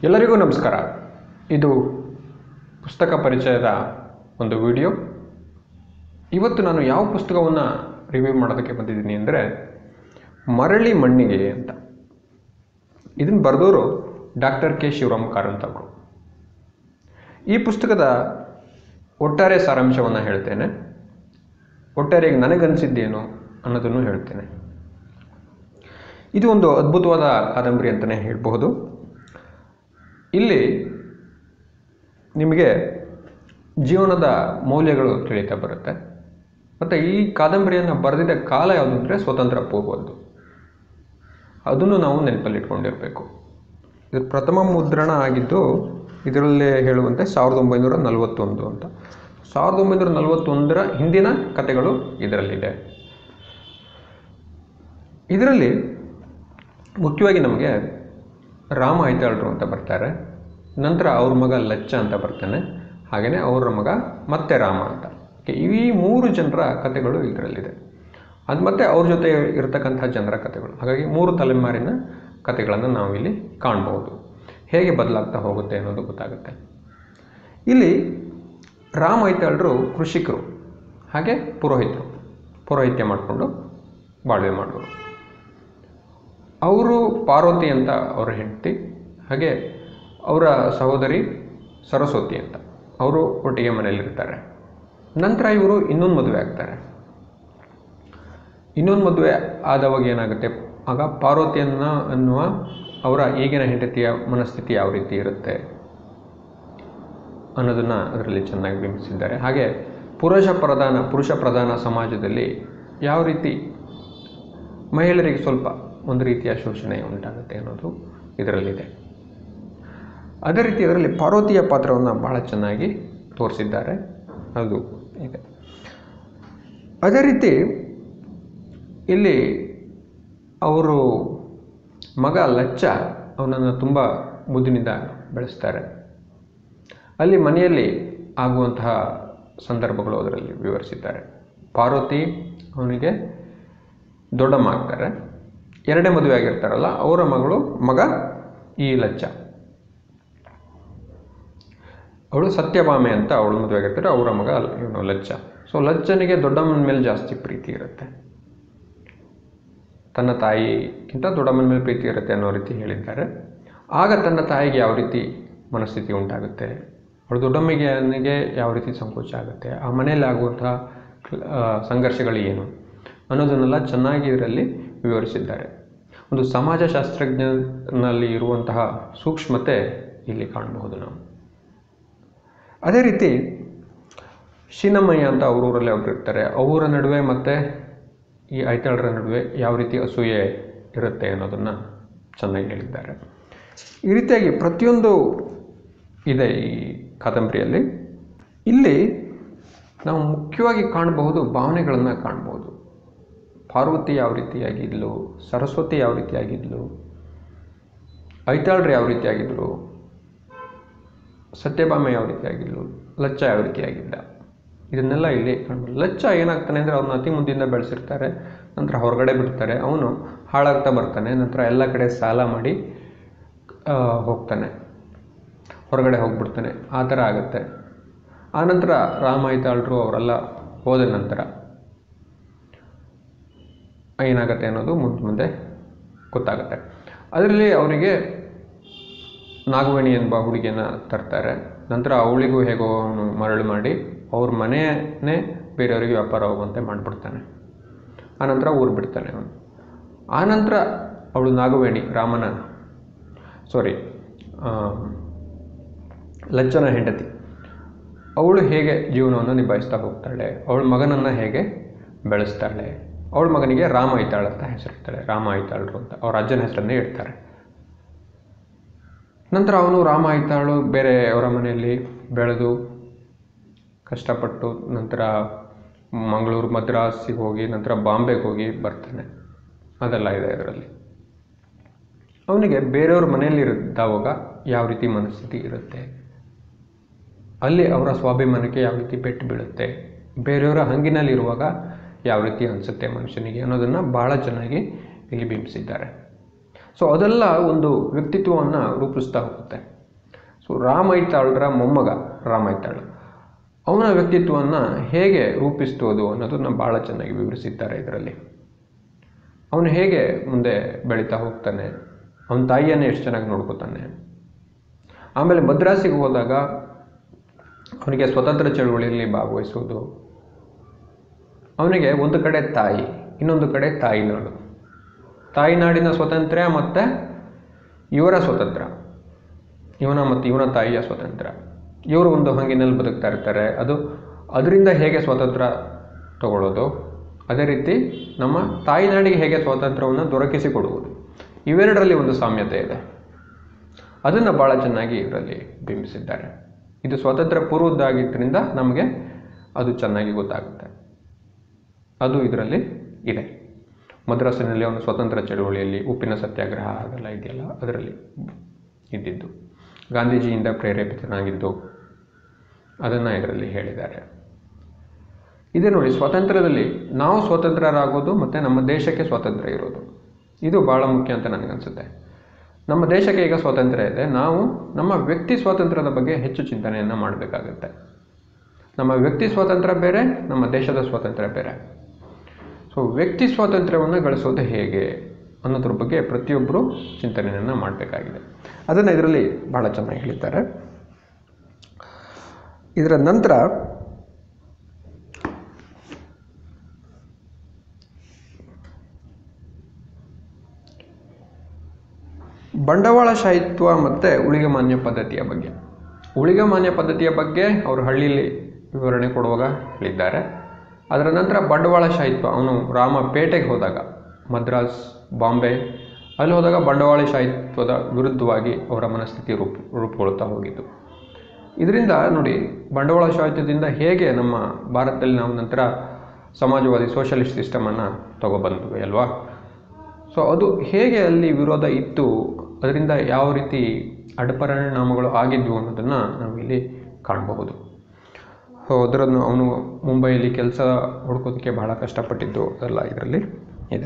ಎಲ್ಲರಿಗೂ ನಮಸ್ಕಾರ ಇದು ಪುಸ್ತಕ ಪರಿಚಯದ ಒಂದು ವಿಡಿಯೋ ಇವತ್ತು ನಾನು ಯಾವ ಪುಸ್ತಕವನ್ನು ರಿವ್ಯೂ ಮಾಡೋದಕ್ಕೆ ಬಂದಿದ್ದೀನಿ ಅಂದರೆ ಮರಳಿ ಮಣ್ಣಿಗೆ ಅಂತ ಇದನ್ನು ಬರೆದವರು ಡಾಕ್ಟರ್ ಕೆ ಶಿವರಾಮ್ ಕಾರಂತ್ ಅವರು ಈ ಪುಸ್ತಕದ ಒಟ್ಟಾರೆ ಸಾರಾಂಶವನ್ನು ಹೇಳ್ತೇನೆ ಒಟ್ಟಾರೆಯಾಗಿ ನನಗನ್ಸಿದ್ದೇನು ಅನ್ನೋದನ್ನು ಹೇಳ್ತೇನೆ ಇದು ಒಂದು ಅದ್ಭುತವಾದ ಕಾದಂಬರಿ ಅಂತಲೇ ಹೇಳಬಹುದು ಇಲ್ಲಿ ನಿಮಗೆ ಜೀವನದ ಮೌಲ್ಯಗಳು ತಿಳಿತಾ ಬರುತ್ತೆ ಮತ್ತು ಈ ಕಾದಂಬರಿಯನ್ನು ಬರೆದಿದ್ದ ಕಾಲ ಯಾವುದು ಅಂದರೆ ಸ್ವತಂತ್ರ ಪೂರ್ವದ್ದು ಅದನ್ನು ನಾವು ನೆನಪಲ್ಲಿಟ್ಕೊಂಡಿರಬೇಕು ಇದು ಪ್ರಥಮ ಮುದ್ರಣ ಆಗಿದ್ದು ಇದರಲ್ಲಿ ಹೇಳುವಂತೆ ಸಾವಿರದ ಒಂಬೈನೂರ ನಲವತ್ತೊಂದು ಅಂತ ಸಾವಿರದ ಒಂಬೈನೂರ ನಲವತ್ತೊಂದರ ಹಿಂದಿನ ಕಥೆಗಳು ಇದರಲ್ಲಿದೆ ಇದರಲ್ಲಿ ಮುಖ್ಯವಾಗಿ ನಮಗೆ ರಾಮ ಐತಾಳರು ಅಂತ ಬರ್ತಾರೆ ನಂತರ ಅವ್ರ ಮಗ ಲಚ್ಚ ಅಂತ ಬರ್ತಾನೆ ಹಾಗೆಯೇ ಅವರ ಮಗ ಮತ್ತೆ ರಾಮ ಅಂತ Okay, ಈ ಮೂರು ಜನರ ಕಥೆಗಳು ಇದರಲ್ಲಿದೆ ಅದು ಮತ್ತೆ ಅವ್ರ ಜೊತೆ ಇರತಕ್ಕಂಥ ಜನರ ಕಥೆಗಳು ಹಾಗಾಗಿ ಮೂರು ತಲೆಮಾರಿನ ಕಥೆಗಳನ್ನು ನಾವಿಲ್ಲಿ ಕಾಣ್ಬೋದು ಹೇಗೆ ಬದಲಾಗ್ತಾ ಹೋಗುತ್ತೆ ಅನ್ನೋದು ಗೊತ್ತಾಗುತ್ತೆ ಇಲ್ಲಿ ರಾಮ ಐತಾಳರು ಕೃಷಿಕರು ಹಾಗೆ ಪುರೋಹಿತರು ಪೌರೋಹಿತ್ಯ ಮಾಡಿಕೊಂಡು ಬಾಳ್ವೆ ಮಾಡೋರು ಅವರು ಪಾರ್ವತಿ ಅಂತ ಅವರ ಹೆಂಡತಿ ಹಾಗೆ ಅವರ ಸಹೋದರಿ ಸರಸ್ವತಿ ಅಂತ ಅವರು ಒಟ್ಟಿಗೆ ಮನೆಯಲ್ಲಿರ್ತಾರೆ ನಂತರ ಇವರು ಇನ್ನೊಂದು ಮದುವೆ ಆಗ್ತಾರೆ ಇನ್ನೊಂದು ಮದುವೆ ಆದವಾಗ ಏನಾಗುತ್ತೆ ಆಗ ಪಾರ್ವತಿಯನ್ನ ಅನ್ನುವ ಅವರ ಈಗಿನ ಹೆಂಡತಿಯ ಮನಸ್ಥಿತಿ ಯಾವ ರೀತಿ ಇರುತ್ತೆ ಅನ್ನೋದನ್ನು ಅದರಲ್ಲಿ ಚೆನ್ನಾಗಿ ಬಿಂಬಿಸಿದ್ದಾರೆ ಹಾಗೆ ಪುರುಷ ಪ್ರಧಾನ ಪುರುಷ ಪ್ರಧಾನ ಸಮಾಜದಲ್ಲಿ ಯಾವ ರೀತಿ ಮಹಿಳೆಯರಿಗೆ ಸ್ವಲ್ಪ ಒಂದು ರೀತಿಯ ಶೋಷಣೆ ಉಂಟಾಗುತ್ತೆ ಅನ್ನೋದು ಇದರಲ್ಲಿದೆ ಅದೇ ರೀತಿ ಇದರಲ್ಲಿ ಪಾರ್ವತಿಯ ಪಾತ್ರವನ್ನು ಬಹಳ ಚೆನ್ನಾಗಿ ತೋರಿಸಿದ್ದಾರೆ ಅದು ಇದೆ ಅದೇ ರೀತಿ ಇಲ್ಲಿ ಅವರು ಮಗ ಲಚ್ಚ ಅವನನ್ನು ತುಂಬ ಮುದ್ದಿನಿಂದ ಬೆಳೆಸ್ತಾರೆ ಅಲ್ಲಿ ಮನೆಯಲ್ಲಿ ಆಗುವಂತಹ ಸಂದರ್ಭಗಳು ಅದರಲ್ಲಿ ವಿವರಿಸಿದ್ದಾರೆ ಪಾರ್ವತಿ ಅವನಿಗೆ ದೊಡ್ಡಮ್ಮ ಆಗ್ತಾರೆ ಎರಡೇ ಮದುವೆ ಆಗಿರ್ತಾರಲ್ಲ ಅವರ ಮಗಳು ಮಗ ಈ ಲಚ್ಚ ಅವಳು ಸತ್ಯಭಾಮೆ ಅಂತ ಅವಳು ಮದುವೆ ಆಗಿರ್ತಾರೆ ಅವರ ಮಗ ಇವನು ಲಚ್ಚ ಸೊ ಲಚ್ಚನಿಗೆ ದೊಡ್ಡಮ್ಮನ ಮೇಲೆ ಜಾಸ್ತಿ ಪ್ರೀತಿ ಇರುತ್ತೆ ತನ್ನ ತಾಯಿಗಿಂತ ದೊಡ್ಡಮ್ಮನ ಮೇಲೆ ಪ್ರೀತಿ ಇರುತ್ತೆ ಅನ್ನೋ ರೀತಿ ಹೇಳಿದ್ದಾರೆ ಆಗ ತನ್ನ ತಾಯಿಗೆ ಯಾವ ರೀತಿ ಮನಸ್ಥಿತಿ ಉಂಟಾಗುತ್ತೆ ಅವಳು ದೊಡ್ಡಮ್ಮಿಗೆ ನನಗೆ ಯಾವ ರೀತಿ ಸಂಕೋಚ ಆಗುತ್ತೆ ಆ ಮನೆಯಲ್ಲಿ ಆಗುವಂತಹ ಆ, ಸಂಘರ್ಷಗಳು ಏನು ಅನ್ನೋದನ್ನೆಲ್ಲ ಚೆನ್ನಾಗಿ ಇದರಲ್ಲಿ ವಿವರಿಸಿದ್ದಾರೆ ಒಂದು ಸಮಾಜಶಾಸ್ತ್ರಜ್ಞನಲ್ಲಿ ಇರುವಂತಹ ಸೂಕ್ಷ್ಮತೆ ಇಲ್ಲಿ ಕಾಣಬಹುದು ನಾವು ಅದೇ ರೀತಿ ಶೀನಮ್ಮಯ್ಯ ಅಂತ ಅವ್ರ ಊರಲ್ಲಿ ಒಬ್ರು ಇರ್ತಾರೆ ಅವರ ನಡುವೆ ಮತ್ತು ಈ ಐತಾಳರ ನಡುವೆ ಯಾವ ರೀತಿ ಅಸೂಯೆ ಇರುತ್ತೆ ಅನ್ನೋದನ್ನು ಚೆನ್ನಾಗಿ ಹೇಳಿದ್ದಾರೆ ಈ ರೀತಿಯಾಗಿ ಪ್ರತಿಯೊಂದು ಇದೆ ಈ ಕಾದಂಬರಿಯಲ್ಲಿ ಇಲ್ಲಿ ನಾವು ಮುಖ್ಯವಾಗಿ ಕಾಣಬಹುದು ಭಾವನೆಗಳನ್ನು ಕಾಣಬಹುದು ಪಾರ್ವತಿ ಯಾವ ರೀತಿಯಾಗಿದ್ಲು ಸರಸ್ವತಿ ಯಾವ ರೀತಿಯಾಗಿದ್ಲು ಐತಾಳ್ರು ಯಾವ ರೀತಿಯಾಗಿದ್ದರು ಸತ್ಯಭಾಮ ಯಾವ ರೀತಿಯಾಗಿದ್ಲು ಲಚ್ಚ ಯಾವ ರೀತಿಯಾಗಿದ್ದ ಇದನ್ನೆಲ್ಲ ಇಲ್ಲಿ ಕಾಣ್ಬೋದು ಲಚ್ಚ ಏನಾಗ್ತಾನೆ ಅಂದರೆ ಅವ್ರನ್ನ ಅತಿ ಮುಂದಿಂದ ಬೆಳೆಸಿರ್ತಾರೆ ನಂತರ ಹೊರಗಡೆ ಬಿಡ್ತಾರೆ ಅವನು ಹಾಳಾಗ್ತಾ ಬರ್ತಾನೆ ನಂತರ ಎಲ್ಲ ಕಡೆ ಸಾಲ ಮಾಡಿ ಆ, ಹೋಗ್ತಾನೆ ಹೊರಗಡೆ ಹೋಗ್ಬಿಡ್ತಾನೆ ಆ ಥರ ಆಗುತ್ತೆ ಆನಂತರ ರಾಮ ಐತಾಳ್ರು ಅವರೆಲ್ಲ ಹೋದ ನಂತರ ಏನಾಗುತ್ತೆ ಅನ್ನೋದು ಮುಂದೆ ಮುಂದೆ ಗೊತ್ತಾಗುತ್ತೆ ಅದರಲ್ಲಿ ಅವರಿಗೆ ನಾಗವೇಣಿ ಎಂಬ ಹುಡುಗಿಯನ್ನು ತರ್ತಾರೆ ನಂತರ ಅವಳಿಗೂ ಹೇಗೋ ಅವನು ಮರಳು ಮಾಡಿ ಅವ್ರ ಮನೆಯೇ ಬೇರೆಯವರಿಗೆ ವ್ಯಾಪಾರ ಹೋಗುವಂತೆ ಮಾಡಿಬಿಡ್ತಾನೆ ಆನಂತರ ಊರು ಬಿಡ್ತಾನೆ ಅವನು ಆನಂತರ ಅವಳು ನಾಗವೇಣಿ ರಾಮನ ಸಾರಿ ಲಜ್ಜನ ಹೆಂಡತಿ ಅವಳು ಹೇಗೆ ಜೀವನವನ್ನು ನಿಭಾಯಿಸ್ತಾ ಹೋಗ್ತಾಳೆ ಅವಳ ಮಗನನ್ನು ಹೇಗೆ ಬೆಳೆಸ್ತಾಳೆ ಅವಳ ಮಗನಿಗೆ ರಾಮ ಐತಾಳ್ ಅಂತ ಹೆಸರಿಡ್ತಾಳೆ ರಾಮ ಐತಾಳ್ರು ಅಂತ ಅವ್ರ ಅಜ್ಜನ ಹೆಸರನ್ನೇ ಇಡ್ತಾರೆ ನಂತರ ಅವನು ರಾಮ ಐತಾಳು ಬೇರೆ ಅವರ ಮನೆಯಲ್ಲಿ ಬೆಳೆದು ಕಷ್ಟಪಟ್ಟು ನಂತರ ಮಂಗಳೂರು ಮದ್ರಾಸಿಗೆ ಹೋಗಿ ನಂತರ ಬಾಂಬೆಗೆ ಹೋಗಿ ಬರ್ತಾನೆ ಅದೆಲ್ಲ ಇದೆ ಇದರಲ್ಲಿ ಅವನಿಗೆ ಬೇರೆಯವ್ರ ಮನೆಯಲ್ಲಿ ಇದ್ದಾವಾಗ ಯಾವ ರೀತಿ ಮನಸ್ಥಿತಿ ಇರುತ್ತೆ ಅಲ್ಲಿ ಅವರ ಸ್ವಾಭಿಮಾನಕ್ಕೆ ಯಾವ ರೀತಿ ಪೆಟ್ಟು ಬೀಳುತ್ತೆ ಬೇರೆಯವರ ಹಂಗಿನಲ್ಲಿರುವಾಗ ಯಾವ ರೀತಿ ಅನಿಸುತ್ತೆ ಮನುಷ್ಯನಿಗೆ ಅನ್ನೋದನ್ನು ಭಾಳ ಚೆನ್ನಾಗಿ ಇಲ್ಲಿ ಬಿಂಬಿಸಿದ್ದಾರೆ ಸೊ ಅದೆಲ್ಲ ಒಂದು ವ್ಯಕ್ತಿತ್ವವನ್ನು ರೂಪಿಸ್ತಾ ಹೋಗುತ್ತೆ ಸೊ ರಾಮೈತಾಳರ ಮೊಮ್ಮಗ ರಾಮೈತಾಳ ಅವನ ವ್ಯಕ್ತಿತ್ವವನ್ನು ಹೇಗೆ ರೂಪಿಸ್ತೋದು ಅನ್ನೋದನ್ನು ಭಾಳ ಚೆನ್ನಾಗಿ ವಿವರಿಸಿದ್ದಾರೆ ಇದರಲ್ಲಿ ಅವನು ಹೇಗೆ ಮುಂದೆ ಬೆಳೀತಾ ಹೋಗ್ತಾನೆ ಅವನ ತಾಯಿಯನ್ನು ಎಷ್ಟು ಚೆನ್ನಾಗಿ ನೋಡ್ಕೋತಾನೆ ಆಮೇಲೆ ಮದ್ರಾಸಿಗೆ ಹೋದಾಗ ಅವನಿಗೆ ಸ್ವತಂತ್ರ ಚಳುವಳಿಯಲ್ಲಿ ಭಾಗವಹಿಸೋದು ಅವನಿಗೆ ಒಂದು ಕಡೆ ತಾಯಿ ಇನ್ನೊಂದು ಕಡೆ ತಾಯಿನಾಡು ತಾಯಿನಾಡಿನ ಸ್ವಾತಂತ್ರ್ಯ ಮತ್ತು ಇವರ ಸ್ವತಂತ್ರ ಇವನ ಮತ್ತು ಇವನ ತಾಯಿಯ ಸ್ವಾತಂತ್ರ್ಯ ಇವರು ಒಂದು ಹಂಗಿನಲ್ಲಿ ಬದುಕ್ತಾ ಇರ್ತಾರೆ ಅದು ಅದರಿಂದ ಹೇಗೆ ಸ್ವಾತಂತ್ರ್ಯ ತಗೊಳ್ಳೋದು ಅದೇ ರೀತಿ ನಮ್ಮ ತಾಯಿನಾಡಿಗೆ ಹೇಗೆ ಸ್ವಾತಂತ್ರ್ಯವನ್ನು ದೊರಕಿಸಿಕೊಡುವುದು ಇವೆರಡರಲ್ಲಿ ಒಂದು ಸಾಮ್ಯತೆ ಇದೆ ಅದನ್ನು ಭಾಳ ಚೆನ್ನಾಗಿ ಇದರಲ್ಲಿ ಬಿಂಬಿಸಿದ್ದಾರೆ ಇದು ಸ್ವಾತಂತ್ರ್ಯ ಪೂರ್ವದ್ದಾಗಿದ್ದರಿಂದ ನಮಗೆ ಅದು ಚೆನ್ನಾಗಿ ಗೊತ್ತಾಗುತ್ತೆ ಅದು ಇದರಲ್ಲಿ ಇದೆ ಮದ್ರಾಸಿನಲ್ಲಿ ಅವನು ಸ್ವತಂತ್ರ ಚಳುವಳಿಯಲ್ಲಿ ಉಪ್ಪಿನ ಸತ್ಯಾಗ್ರಹ ಅದೆಲ್ಲ ಇದೆಯಲ್ಲ ಅದರಲ್ಲಿ ಇದ್ದಿದ್ದು ಗಾಂಧೀಜಿಯಿಂದ ಪ್ರೇರೇಪಿತನಾಗಿದ್ದು ಅದನ್ನು ಇದರಲ್ಲಿ ಹೇಳಿದ್ದಾರೆ ಇದೇ ನೋಡಿ ಸ್ವಾತಂತ್ರ್ಯದಲ್ಲಿ ನಾವು ಸ್ವತಂತ್ರರಾಗೋದು ಮತ್ತು ನಮ್ಮ ದೇಶಕ್ಕೆ ಸ್ವಾತಂತ್ರ್ಯ ಇರೋದು ಇದು ಭಾಳ ಮುಖ್ಯ ಅಂತ ನನಗನ್ಸುತ್ತೆ ನಮ್ಮ ದೇಶಕ್ಕೆ ಈಗ ಸ್ವಾತಂತ್ರ್ಯ ಇದೆ ನಾವು ನಮ್ಮ ವ್ಯಕ್ತಿ ಸ್ವಾತಂತ್ರ್ಯದ ಬಗ್ಗೆ ಹೆಚ್ಚು ಚಿಂತನೆಯನ್ನು ಮಾಡಬೇಕಾಗುತ್ತೆ ನಮ್ಮ ವ್ಯಕ್ತಿ ಸ್ವಾತಂತ್ರ್ಯ ಬೇರೆ ನಮ್ಮ ದೇಶದ ಸ್ವಾತಂತ್ರ್ಯ ಬೇರೆ ಸೊ ವ್ಯಕ್ತಿ ಸ್ವಾತಂತ್ರ್ಯವನ್ನು ಗಳಿಸೋದು ಹೇಗೆ ಅನ್ನೋದ್ರ ಬಗ್ಗೆ ಪ್ರತಿಯೊಬ್ಬರು ಚಿಂತನೆಯನ್ನು ಮಾಡಬೇಕಾಗಿದೆ ಅದನ್ನು ಇದರಲ್ಲಿ ಭಾಳ ಚೆನ್ನಾಗಿ ಹೇಳಿದ್ದಾರೆ ಇದರ ನಂತರ ಬಂಡವಾಳಶಾಹಿತ್ವ ಮತ್ತು ಉಳಿಗಮಾನ್ಯ ಪದ್ಧತಿಯ ಬಗ್ಗೆ ಉಳಿಗಮಾನ್ಯ ಪದ್ಧತಿಯ ಬಗ್ಗೆ ಅವರು ಹಳ್ಳಿಯಲ್ಲಿ ವಿವರಣೆ ಕೊಡುವಾಗ ಹೇಳಿದ್ದಾರೆ ಅದರ ನಂತರ ಬಂಡವಾಳಶಾಹಿತ್ವ ಅವನು ರಾಮ ಪೇಟೆಗೆ ಹೋದಾಗ ಮದ್ರಾಸ್ ಬಾಂಬೆ ಅಲ್ಲಿ ಹೋದಾಗ ಬಂಡವಾಳಶಾಹಿತ್ವದ ವಿರುದ್ಧವಾಗಿ ಅವರ ಮನಸ್ಥಿತಿ ರೂಪ ರೂಪುಗೊಳ್ತಾ ಹೋಗಿದ್ದು ಇದರಿಂದ ನೋಡಿ ಬಂಡವಾಳಶಾಹಿತ್ವದಿಂದ ಹೇಗೆ ನಮ್ಮ ಭಾರತದಲ್ಲಿ ನಾವು ನಂತರ ಸಮಾಜವಾದಿ ಸೋಷಲಿಸ್ಟ್ ಸಿಸ್ಟಮನ್ನು ತಗೊಬಂದ್ವಿ ಅಲ್ವಾ ಸೊ ಅದು ಹೇಗೆ ಅಲ್ಲಿ ವಿರೋಧ ಇತ್ತು ಅದರಿಂದ ಯಾವ ರೀತಿ ಅಡ್ಡಪರಿಣಾಮಗಳು ಆಗಿದ್ವು ಅನ್ನೋದನ್ನು ನಾವಿಲ್ಲಿ ಕಾಣಬಹುದು ಸೊ ಅದರನ್ನು ಅವನು ಮುಂಬೈಯಲ್ಲಿ ಕೆಲಸ ಹುಡ್ಕೋದಕ್ಕೆ ಬಹಳ ಕಷ್ಟಪಟ್ಟಿದ್ದು ಅದೆಲ್ಲ ಇದರಲ್ಲಿ ಇದೆ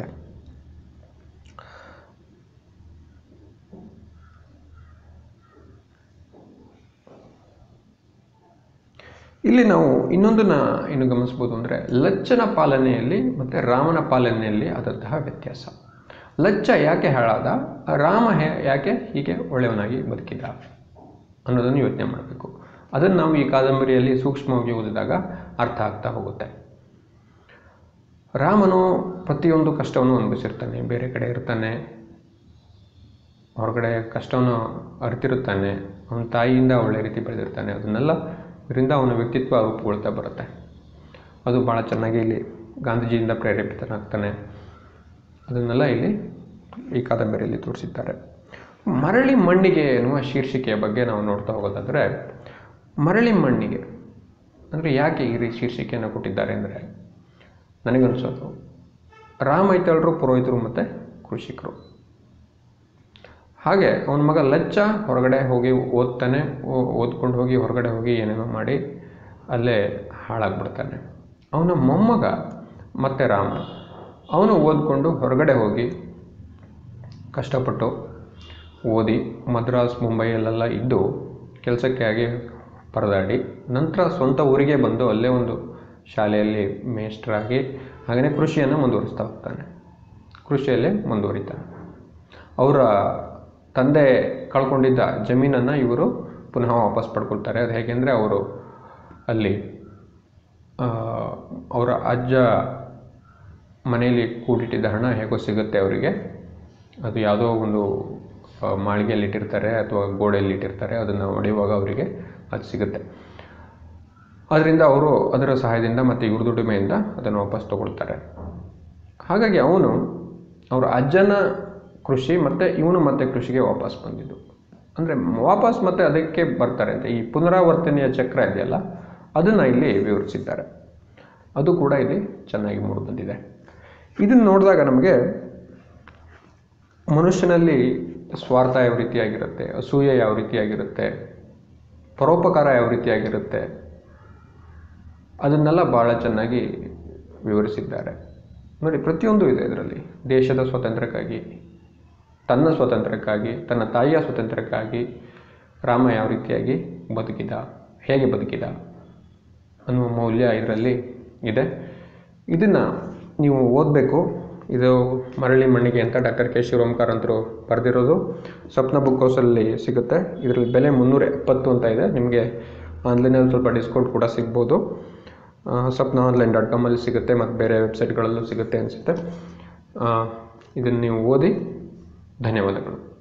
ಇಲ್ಲಿ ನಾವು ಇನ್ನೊಂದನ್ನು ಏನು ಗಮನಿಸ್ಬೋದು ಅಂದರೆ ಲಚ್ಚನ ಪಾಲನೆಯಲ್ಲಿ ಮತ್ತು ರಾಮನ ಪಾಲನೆಯಲ್ಲಿ ಆದಂತಹ ವ್ಯತ್ಯಾಸ ಲಚ್ಚ ಯಾಕೆ ಹಾಳಾದ ರಾಮ ಹೇ ಯಾಕೆ ಹೀಗೆ ಒಳ್ಳೆಯವನಾಗಿ ಬದುಕಿದ ಅನ್ನೋದನ್ನು ಯೋಚನೆ ಮಾಡಬೇಕು ಅದನ್ನು ನಾವು ಈ ಕಾದಂಬರಿಯಲ್ಲಿ ಸೂಕ್ಷ್ಮವಾಗಿ ಓದಿದಾಗ ಅರ್ಥ ಆಗ್ತಾ ಹೋಗುತ್ತೆ ರಾಮನು ಪ್ರತಿಯೊಂದು ಕಷ್ಟವನ್ನು ಅನುಭವಿಸಿರ್ತಾನೆ ಬೇರೆ ಕಡೆ ಇರ್ತಾನೆ ಹೊರಗಡೆ ಕಷ್ಟವನ್ನು ಅರಿತಿರುತ್ತಾನೆ ಅವನ ತಾಯಿಯಿಂದ ಒಳ್ಳೆ ರೀತಿ ಬೆಳೆದಿರ್ತಾನೆ ಅದನ್ನೆಲ್ಲ ಇದರಿಂದ ಅವನ ವ್ಯಕ್ತಿತ್ವ ರೂಪುಗೊಳ್ತಾ ಬರುತ್ತೆ ಅದು ಭಾಳ ಚೆನ್ನಾಗಿ ಇಲ್ಲಿ ಗಾಂಧೀಜಿಯಿಂದ ಪ್ರೇರೇಪಿತನಾಗ್ತಾನೆ ಅದನ್ನೆಲ್ಲ ಇಲ್ಲಿ ಈ ಕಾದಂಬರಿಯಲ್ಲಿ ತೋರಿಸಿದ್ದಾರೆ ಮರಳಿ ಮಣ್ಣಿಗೆ ಎನ್ನುವ ಶೀರ್ಷಿಕೆಯ ಬಗ್ಗೆ ನಾವು ನೋಡ್ತಾ ಹೋಗೋದಾದರೆ ಮರಳಿ ಮಣ್ಣಿಗೆ ಅಂದರೆ ಯಾಕೆ ಈ ರೀತಿ ಶೀರ್ಷಿಕೆಯನ್ನು ಕೊಟ್ಟಿದ್ದಾರೆ ಅಂದರೆ ನನಗನ್ಸೋದು ರಾಮೈತಾಳರು ಪುರೋಹಿತರು ಮತ್ತು ಕೃಷಿಕರು ಹಾಗೆ ಅವನ ಮಗ ಲಚ್ಚ ಹೊರಗಡೆ ಹೋಗಿ ಓದ್ತಾನೆ ಓ- ಓದ್ಕೊಂಡು ಹೋಗಿ ಹೊರಗಡೆ ಹೋಗಿ ಏನೇನೋ ಮಾಡಿ ಅಲ್ಲೇ ಹಾಳಾಗ್ಬಿಡ್ತಾನೆ ಅವನ ಮೊಮ್ಮಗ ಮತ್ತೆ ರಾಮ ಅವನು ಓದ್ಕೊಂಡು ಹೊರಗಡೆ ಹೋಗಿ ಕಷ್ಟಪಟ್ಟು ಓದಿ ಮದ್ರಾಸ್ ಮುಂಬೈಯಲ್ಲೆಲ್ಲ ಇದ್ದು ಕೆಲಸಕ್ಕೆ ಆಗಿ ಪರದಾಡಿ ನಂತರ ಸ್ವಂತ ಊರಿಗೆ ಬಂದು ಅಲ್ಲೇ ಒಂದು ಶಾಲೆಯಲ್ಲಿ ಮೇಸ್ಟ್ರಾಗಿ ಹಾಗೆಯೇ ಕೃಷಿಯನ್ನು ಮುಂದುವರಿಸ್ತಾ ಹೋಗ್ತಾನೆ ಕೃಷಿಯಲ್ಲೇ ಮುಂದುವರಿತಾನೆ ಅವರ ತಂದೆ ಕಳ್ಕೊಂಡಿದ್ದ ಜಮೀನನ್ನು ಇವರು ಪುನಃ ವಾಪಸ್ ಪಡ್ಕೊಳ್ತಾರೆ ಅದು ಹೇಗೆಂದರೆ ಅವರು ಅಲ್ಲಿ ಆ, ಅವರ ಅಜ್ಜ ಮನೆಯಲ್ಲಿ ಕೂಡಿಟ್ಟಿದ್ದ ಹಣ ಹೇಗೋ ಸಿಗುತ್ತೆ ಅವರಿಗೆ ಅದು ಯಾವುದೋ ಒಂದು ಆ, ಮಾಳಿಗೆಯಲ್ಲಿ ಇಟ್ಟಿರ್ತಾರೆ ಅಥವಾ ಗೋಡೆಯಲ್ಲಿ ಇಟ್ಟಿರ್ತಾರೆ ಅದನ್ನು ಹೊಡೆಯುವಾಗ ಅವರಿಗೆ ಅದು ಸಿಗುತ್ತೆ ಅದರಿಂದ ಅವರು ಅದರ ಸಹಾಯದಿಂದ ಮತ್ತು ಇವ್ರ ದುಡಿಮೆಯಿಂದ ಅದನ್ನು ವಾಪಸ್ ತಗೊಳ್ತಾರೆ ಹಾಗಾಗಿ ಅವನು ಅವರ ಅಜ್ಜನ ಕೃಷಿ ಮತ್ತು ಇವನು ಮತ್ತೆ ಕೃಷಿಗೆ ವಾಪಸ್ ಬಂದಿದ್ದು ಅಂದರೆ ವಾಪಸ್ ಮತ್ತೆ ಅದಕ್ಕೆ ಬರ್ತಾರೆ ಅಂತ ಈ ಪುನರಾವರ್ತನೆಯ ಚಕ್ರ ಇದೆಯಲ್ಲ ಅದನ್ನು ಇಲ್ಲಿ ವಿವರಿಸಿದ್ದಾರೆ ಅದು ಕೂಡ ಇಲ್ಲಿ ಚೆನ್ನಾಗಿ ಮೂಡಿ ಬಂದಿದೆ ಇದನ್ನು ನೋಡಿದಾಗ ನಮಗೆ ಮನುಷ್ಯನಲ್ಲಿ ಸ್ವಾರ್ಥ ಯಾವ ರೀತಿಯಾಗಿರುತ್ತೆ ಅಸೂಯೆ ಯಾವ ರೀತಿಯಾಗಿರುತ್ತೆ ಪರೋಪಕಾರ ಯಾವ ರೀತಿಯಾಗಿರುತ್ತೆ ಅದನ್ನೆಲ್ಲ ಭಾಳ ಚೆನ್ನಾಗಿ ವಿವರಿಸಿದ್ದಾರೆ ನೋಡಿ ಪ್ರತಿಯೊಂದು ಇದೆ ಇದರಲ್ಲಿ ದೇಶದ ಸ್ವಾತಂತ್ರ್ಯಕ್ಕಾಗಿ ತನ್ನ ಸ್ವಾತಂತ್ರ್ಯಕ್ಕಾಗಿ ತನ್ನ ತಾಯಿಯ ಸ್ವಾತಂತ್ರ್ಯಕ್ಕಾಗಿ ರಾಮ ಯಾವ ರೀತಿಯಾಗಿ ಬದುಕಿದ ಹೇಗೆ ಬದುಕಿದ ಅನ್ನುವ ಮೌಲ್ಯ ಇದರಲ್ಲಿ ಇದೆ ಇದನ್ನು ನೀವು ಓದಬೇಕು ಇದು ಮರಳಿ ಮಣ್ಣಿಗೆ ಅಂತ ಡಾಕ್ಟರ್ ಕೆ ಶಿವರಾಮ್ಕರ್ ಅಂತರು ಬರೆದಿರೋದು ಸ್ವಪ್ನ ಬುಕ್ ಹೌಸಲ್ಲಿ ಸಿಗುತ್ತೆ ಇದರಲ್ಲಿ ಬೆಲೆ ಮುನ್ನೂರ ಎಪ್ಪತ್ತು ಅಂತ ಇದೆ ನಿಮಗೆ ಆನ್ಲೈನಲ್ಲಿ ಸ್ವಲ್ಪ ಡಿಸ್ಕೌಂಟ್ ಕೂಡ ಸಿಗ್ಬೋದು ಆ, ಸ್ವಪ್ನ ಆನ್ಲೈನ್ ಡಾಟ್ ಕಾಮಲ್ಲಿ ಸಿಗುತ್ತೆ ಮತ್ತು ಬೇರೆ ವೆಬ್ಸೈಟ್ಗಳಲ್ಲೂ ಸಿಗುತ್ತೆ ಅನಿಸುತ್ತೆ ಇದನ್ನು ನೀವು ಓದಿ ಧನ್ಯವಾದಗಳು